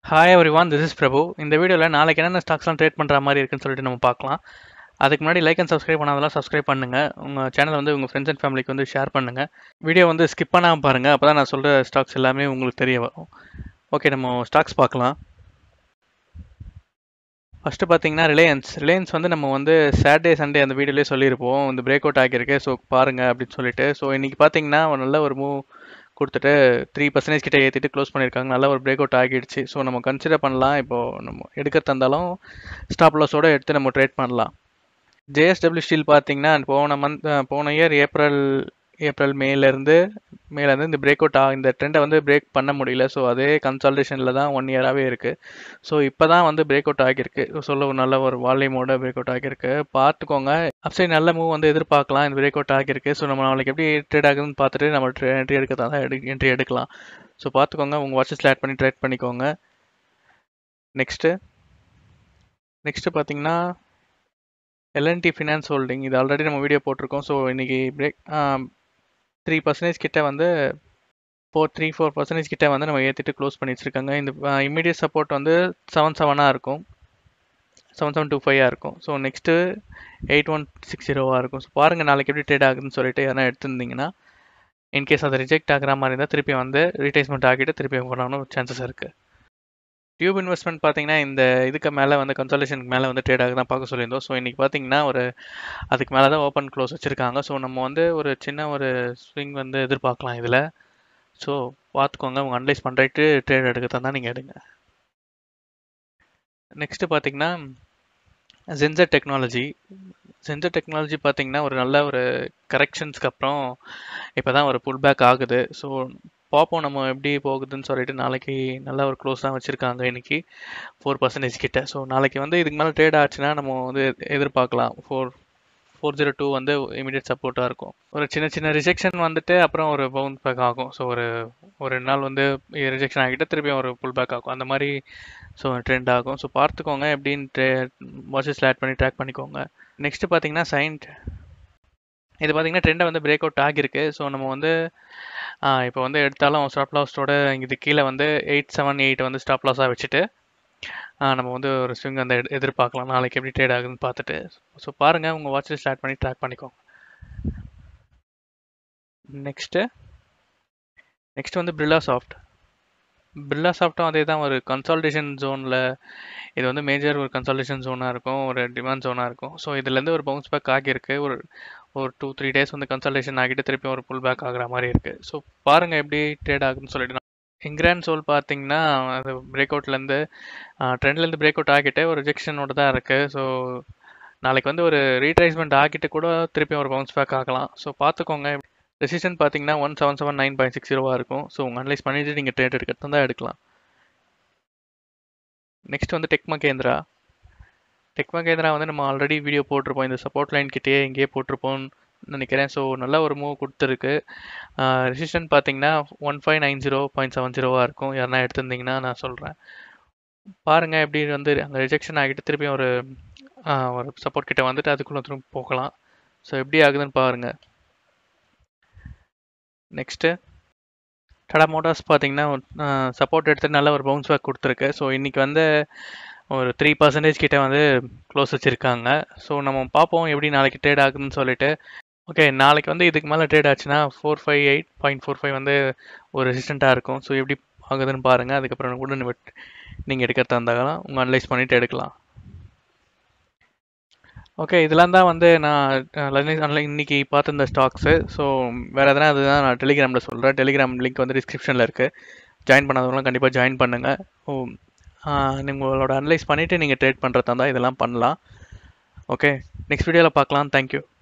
hi everyone this is Prabhu இந்த வீடியோவில் நாளைக்கு என்னென்ன ஸ்டாக்ஸ்லாம் ட்ரேட் பண்ணுற மாதிரி இருக்குன்னு சொல்லிட்டு நம்ம பார்க்கலாம் அதுக்கு முன்னாடி லைக் அண்ட் சப்ஸ்கிரைப் பண்ணாதெல்லாம் சப்ஸ்கிரைப் பண்ணுங்கள் உங்கள் சேனலை வந்து உங்கள் ஃப்ரெண்ட்ஸ் அண்ட் ஃபேமிலிக்கு வந்து ஷேர் பண்ணுங்கள் வீடியோ வந்து ஸ்கிப் பண்ணாமல் பாருங்கள் அப்போ தான் நான் சொல்கிற ஸ்டாக்ஸ் எல்லாமே உங்களுக்கு தெரிய வரும் ஓகே நம்ம ஸ்டாக்ஸ் பார்க்கலாம் ஃபஸ்ட்டு பார்த்தீங்கன்னா ரிலையன்ஸ் ரிலையன்ஸ் வந்து நம்ம வந்து சாட்டர்டே சண்டே அந்த வீடியோலேயே சொல்லியிருப்போம் இந்த பிரேக் அவுட் ஆகியிருக்கு ஸோ பாருங்கள் அப்படின்னு சொல்லிட்டு ஸோ இன்றைக்கி பார்த்தீங்கன்னா ஒரு நல்ல ஒரு மூவ் கொடுத்துட்டு த்ரீ பர்சன்டேஜ் கிட்ட ஏற்றிட்டு க்ளோஸ் பண்ணியிருக்காங்க நல்ல ஒரு பிரேக் அவுட் ஆகிடுச்சு ஸோ நம்ம கன்சிடர் பண்ணலாம் இப்போது நம்ம எடுக்கிறதா இருந்தாலும் ஸ்டாப் லாஸோடு எடுத்து நம்ம ட்ரேட் பண்ணலாம் ஜேஎஸ்டபிள்யூ ஸ்டீல் பார்த்தீங்கன்னா போன மந்த் போன இயர் ஏப்ரல் ஏப்ரல் மேலேருந்து மேலேருந்து இந்த பிரேக் அவுட் ஆ இந்த ட்ரெண்டை வந்து பிரேக் பண்ண முடியல ஸோ அதே கன்சல்டேஷனில் தான் ஒன் இயராகவே இருக்குது ஸோ இப்போ தான் வந்து பிரேக் அவுட் ஆகியிருக்கு சொல்ல ஒரு நல்ல ஒரு வால்யூமோட பிரேக் அவுட் ஆகியிருக்கு பார்த்துக்கோங்க அப்சைட் நல்ல மூவ் வந்து எதிர்பார்க்கலாம் இந்த பிரேக் அவுட் ஆகியிருக்கு ஸோ நம்ம நாளைக்கு எப்படி ட்ரேட் ஆகுதுன்னு பார்த்துட்டு நம்ம என்ட்ரி எடுக்க தான் எடு என்ட்ரி எடுக்கலாம் ஸோ பார்த்துக்கோங்க உங்கள் வாட்சஸில் ஆட் பண்ணி ட்ரேட் பண்ணிக்கோங்க நெக்ஸ்ட்டு நெக்ஸ்ட்டு பார்த்தீங்கன்னா எல்என்டி ஃபினான்ஸ் ஹோல்டிங் இது ஆல்ரெடி நம்ம வீடியோ போட்டிருக்கோம் ஸோ இன்றைக்கி பிரேக் த்ரீ பர்சன்டேஜ் கிட்ட வந்து ஃபோர் த்ரீ ஃபோர் பர்சன்டேஜ் கிட்ட வந்து நம்ம ஏற்றிட்டு க்ளோஸ் பண்ணி வச்சுருக்காங்க இந்த இமீடியட் சப்போர்ட் வந்து செவன் செவனாக இருக்கும் செவன் செவன் டூ ஃபைவாக இருக்கும் so next eight one six ஜீரோவாக இருக்கும் ஸோ பாருங்கள் நாளைக்கு எப்படி ட்ரேட் ஆகுதுன்னு சொல்லிட்டு யாரா எடுத்திருந்தீங்கன்னா இன்கேஸ் அது ரிஜெக்ட் ஆகிற மாதிரி இருந்தால் திருப்பி வந்து ரீட்டைஸ்மெண்ட் ஆகிட்டு திருப்பி போனாலும் சான்சஸ் இருக்குது டியூப் இன்வெஸ்ட்மெண்ட் பார்த்தீங்கன்னா இந்த இதுக்கு மேலே வந்து கன்சல்டேஷனுக்கு மேலே வந்து ட்ரேட் ஆக தான் பார்க்க சொல்லியிருந்தோம் ஸோ இன்றைக்கி பார்த்தீங்கன்னா ஒரு அதுக்கு மேலே தான் ஓப்பன் க்ளோஸ் வச்சுருக்காங்க ஸோ நம்ம வந்து ஒரு சின்ன ஒரு ஸ்விங் வந்து எதிர்பார்க்கலாம் இதில் ஸோ பார்த்துக்கோங்க உங்கள் அனலைஸ் பண்ணுறதுக்கு ட்ரேட் எடுக்க தான் நீங்கள் எடுங்க நெக்ஸ்ட்டு பார்த்தீங்கன்னா ஜென்சர் டெக்னாலஜி சென்சர் டெக்னாலஜி பார்த்தீங்கன்னா ஒரு நல்ல ஒரு கரெக்ஷன்ஸ்க்கு அப்புறம் இப்போ தான் ஒரு புல் பேக் ஆகுது ஸோ பார்ப்போம் நம்ம எப்படி போகுதுன்னு சொல்லிட்டு நாளைக்கு நல்ல ஒரு க்ளோஸ் தான் வச்சுருக்காங்க இன்னைக்கு ஃபோர் பர்சன்டேஜ் கிட்ட ஸோ நாளைக்கு வந்து இதுக்கு மேலே ட்ரேட் ஆச்சுன்னா நம்ம வந்து எதிர்பார்க்கலாம் ஃபோர் ஃபோர் ஜீரோ டூ வந்து இமீடியட் சப்போர்ட்டாக இருக்கும் ஒரு சின்ன சின்ன ரிஜெக்ஷன் வந்துட்டு அப்புறம் ஒரு பவுன்ஸ் பேக் ஆகும் ஸோ ஒரு ஒரு ரெண்டு நாள் வந்து ரிஜெக்ஷன் ஆகிட்டு திருப்பியும் ஒரு புல் பேக் ஆகும் அந்த மாதிரி ஸோ ட்ரெண்ட் ஆகும் ஸோ பார்த்துக்கோங்க எப்படின்னு ட்ரே வாட்சஸில் ஆட் பண்ணி ட்ராக் பண்ணிக்கோங்க நெக்ஸ்ட்டு பார்த்தீங்கன்னா சைன்ட் இது பார்த்தீங்கன்னா ட்ரெண்டை வந்து பிரேக் அவுட் ஆகியிருக்கு ஸோ நம்ம வந்து இப்போ வந்து எடுத்தாலும் ஸ்டாப் லாஸோட இது கீழே வந்து எயிட் செவன் எயிட் வந்து ஸ்டாப் லாஸாக வச்சுட்டு நம்ம வந்து ஒரு ஸ்விங் அந்த எதிர்பார்க்கலாம் நாளைக்கு எப்படி ட்ரேட் ஆகுதுன்னு பார்த்துட்டு ஸோ பாருங்கள் உங்கள் வாட்சில் ஸ்டார்ட் பண்ணி ட்ராக் பண்ணிக்கோங்க நெக்ஸ்ட்டு நெக்ஸ்ட் வந்து பிர்லா சாஃப்ட் பிர்லா சாஃப்ட்டும் அதே தான் ஒரு கன்சால்டேஷன் ஜோனில் இது வந்து மேஜர் ஒரு கன்சால்டேஷன் ஜோனாக இருக்கும் ஒரு டிமாண்ட் ஜோனாக இருக்கும் ஸோ இதுலேருந்து ஒரு பவுன்ஸ் பேக் ஆகியிருக்கு ஒரு ஒரு டூ த்ரீ டேஸ் வந்து கன்சல்டேஷன் ஆகிட்டு திருப்பி ஒரு புல் பேக் ஆகிற மாதிரி இருக்குது ஸோ பாருங்கள் எப்படி ட்ரேட் ஆகுதுன்னு சொல்லிட்டு இங்கிராண்ட் சோல் பார்த்தீங்கன்னா அது பிரேக் அவுட்லேருந்து ட்ரெண்ட்லேருந்து பிரேக் அவுட் ஆகிட்டு ஒரு ரிஜெக்ஷனோட தான் இருக்குது ஸோ நாளைக்கு வந்து ஒரு ரீட்ரைஸ்மெண்ட் ஆகிட்டு கூட திருப்பி ஒரு பவுன்ஸ் பேக் ஆகலாம் ஸோ பார்த்துக்கோங்க ரெசிஸ்டன் பார்த்தீங்கன்னா one seven seven nine point six ஜீரோவாக இருக்கும் ஸோ உங்கள் அனலைஸ் பண்ணிவிட்டு நீங்கள் ட்ரேட் எடுக்கிறது தான் எடுக்கலாம் நெக்ஸ்ட் வந்து டெக் மகேந்திரா டெக் மகேந்திரா வந்து நம்ம ஆல்ரெடி வீடியோ போட்டிருப்போம் இந்த சப்போர்ட் லைன் கிட்டேயே இங்கேயே போட்டிருப்போம்னு நினைக்கிறேன் ஸோ நல்ல ஒரு மூவ் கொடுத்துருக்கு ரெசிஸ்டன் பார்த்தீங்கன்னா one five nine zero point seven ஜீரோவாக இருக்கும் யாருனா எடுத்திருந்தீங்கன்னா நான் சொல்கிறேன் பாருங்கள் எப்படி வந்து அங்கே ரிஜெக்ஷன் ஆகிட்டு திருப்பி ஒரு ஒரு சப்போர்ட் கிட்ட வந்துட்டு அதுக்குள்ளே திரும்ப போகலாம் ஸோ எப்படி ஆகுதுன்னு பாருங்கள் நெக்ஸ்ட்டு டடா மோட்டார்ஸ் பார்த்தீங்கன்னா சப்போர்ட் எடுத்து நல்ல ஒரு பவுன்ஸ் பேக் கொடுத்துருக்கு ஸோ இன்றைக்கி வந்து ஒரு த்ரீ பர்சன்டேஜ் கிட்ட வந்து க்ளோஸ் வச்சுருக்காங்க ஸோ நம்ம பார்ப்போம் எப்படி நாளைக்கு ட்ரேட் ஆகுதுன்னு சொல்லிட்டு ஓகே நாளைக்கு வந்து இதுக்கு மேலே ட்ரேட் ஆச்சுன்னா four five eight point four five வந்து ஒரு ரெசிஸ்டண்ட்டாக இருக்கும் ஸோ எப்படி ஆகுதுன்னு பாருங்கள் அதுக்கப்புறம் கூட நீங்கள் எடுக்கிறதா இருந்தாலும் உங்கள் அனலைஸ் பண்ணிவிட்டு எடுக்கலாம் ஓகே இதெல்லாம் தான் வந்து நான் இன்னைக்கு பார்த்துருந்த ஸ்டாக்ஸு ஸோ வேறு எதனா அதுதான் நான் டெலிகிராமில் சொல்கிறேன் டெலிகிராம் லிங்க் வந்து டிஸ்கிரிப்ஷனில் இருக்குது ஜாயின் பண்ணாதவங்களும் கண்டிப்பாக ஜாயின் பண்ணுங்கள் ஓ உங்களோட அனலைஸ் பண்ணிவிட்டு நீங்கள் ட்ரேட் பண்ணுறதா இருந்தால் இதெல்லாம் பண்ணலாம் ஓகே நெக்ஸ்ட் வீடியோவில் பார்க்கலாம் தேங்க்யூ